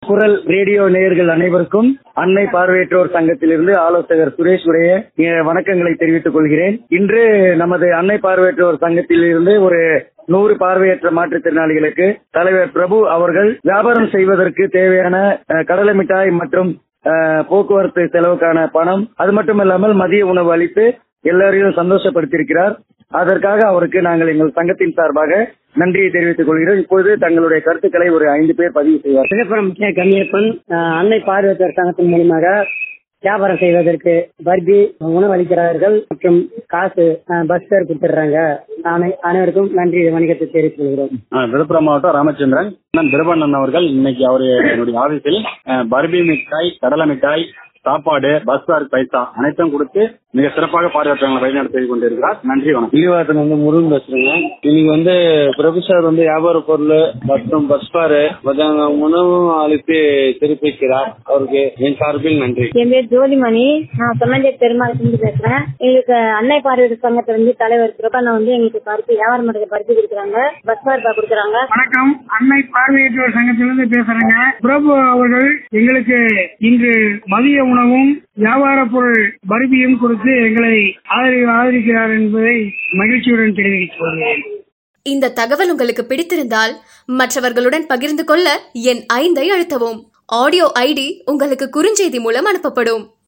குரல் ரேடியோ நேயர்கள் அனைவருக்கும் அன்னை பார்வையற்றோர் சங்கத்திலிருந்து ஆலோசகர் சுரேஷ் உடைய என் வணக்கங்களை தெரிவித்துக் கொள்கிறேன் இன்று நமது அன்னை பார்வையற்றோர் சங்கத்திலிருந்து ஒரு நூறு பார்வையற்ற மாற்றுத்திறனாளிகளுக்கு தலைவர் பிரபு அவர்கள் வியாபாரம் செய்வதற்கு தேவையான அஹ், கடலை மிட்டாய் மற்றும் அஹ், போக்குவரத்து செலவுக்கான பணம் அது மட்டுமல்லாமல் மதிய உணவு அளித்து எல்லாரையும் சந்தோஷப்படுத்தியிருக்கிறார் அதற்காக அவருக்கு நாங்கள் எங்கள் சங்கத்தின் சார்பாக நன்றியை தெரிவித்துக் கொள்கிறோம் இப்பொழுது தங்களுடைய கருத்துக்களை ஒரு ஐந்து பேர் பதிவு செய்வார் விழுப்புரம் கே கண்ணியப்பன் அஹ், அன்னை பார்வையற்றோர் சங்கத்தின் மூலியமாக வியாபாரம் செய்வதற்கு பர்பி உணவு அளிக்கிறார்கள் மற்றும் காசு அஹ், பஸ் ஃபேர் கொடுத்துடுறாங்க அனை- அனைவருக்கும் நன்றி வணிகத்தை தெரிவித்துக் கொள்கிறோம் ஆ, விழுப்புரம் மாவட்டம் ராமச்சந்திரன் அண்ணன் திருவண்ணன் அவர்கள் இன்னைக்கு அவரு என்னுடைய ஆபீஸில் அஹ், பர்பி மிட்டாய் கடலை மிட்டாய் சாப்பாடு பஸ் ஃபேர் பைசா அனைத்தும் கொடுத்து மிக சிறப்பாக பார்வையாற்றவங்களை வழிநடத்தி கொண்டிருக்கிறார் நன்றி வணக்கம் இலிவாத்தன் வந்து முருகன் பேசுறேங்க இன்னைக்கு வந்து பிரபு சார் வந்து வியாபார பொருள் மற்றும் பஸ் பாரு உணவும் அளித்து சிறப்பிக்கிறார் அவருக்கு என் சார்பில் நன்றி என் பேர் ஜோதிமணி நான் சொன்னஞ்சே பெருமாள் இருந்து பேசுறேன் எங்களுக்கு அன்னை பார்வையற்ற சங்கத்துல வந்து தலைவர் பிரபண்ணா வந்து எங்களுக்கு பருத்தி வியாபாரம் பண்ணுறது பருத்தி கொடுக்குறாங்க பஸ் பார்ப்பா கொடுக்குறாங்க வணக்கம் அன்னை பார்வையற்றோர் சங்கத்திலிருந்து பேசுறேங்க பிரபு அவர்கள் எங்களுக்கு இன்று மதிய உணவும் வியாபார பொருள் பருப்பியும் கொடுத்து எங்களை ஆதரி ஆதரிக்கிறார் என்பதை மகிழ்ச்சியுடன் தெரிவித்துக் கொள்கிறேன் இந்த தகவல் உங்களுக்கு பிடித்திருந்தால் மற்றவர்களுடன் பகிர்ந்து கொள்ள என் ஐந்தை அழுத்தவும் ஆடியோ ஐடி உங்களுக்கு குறுஞ்செய்தி மூலம் அனுப்பப்படும்